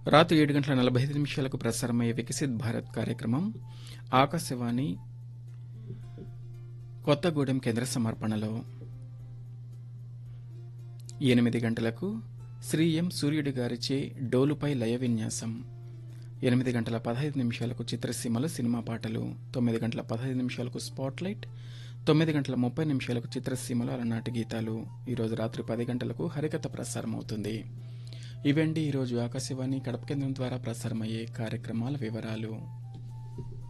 రాత్రి ఏడు గంటల నలభై ఐదు నిమిషాలకు ప్రసారమయ్యే వికసిత్ భారత్ కార్యక్రమం ఆకాశవాణి కొత్తగూడెం కేంద్ర సమర్పణలో ఎనిమిది గంటలకు శ్రీ ఎం సూర్యుడి గారిచే డోలుపై లయ విన్యాసం ఎనిమిది గంటల పదహైదు నిమిషాలకు చిత్రసీమలో సినిమా పాటలు తొమ్మిది గంటల పదహైదు నిమిషాలకు స్పాట్లైట్ తొమ్మిది గంటల ముప్పై నిమిషాలకు చిత్రసీమలో అలనాటి గీతాలు ఈరోజు రాత్రి పది గంటలకు హరికథ ప్రసారం అవుతుంది ఇవండి ఈరోజు ఆకాశవాణి కడప కేంద్రం ద్వారా ప్రసారమయ్యే కార్యక్రమాల వివరాలు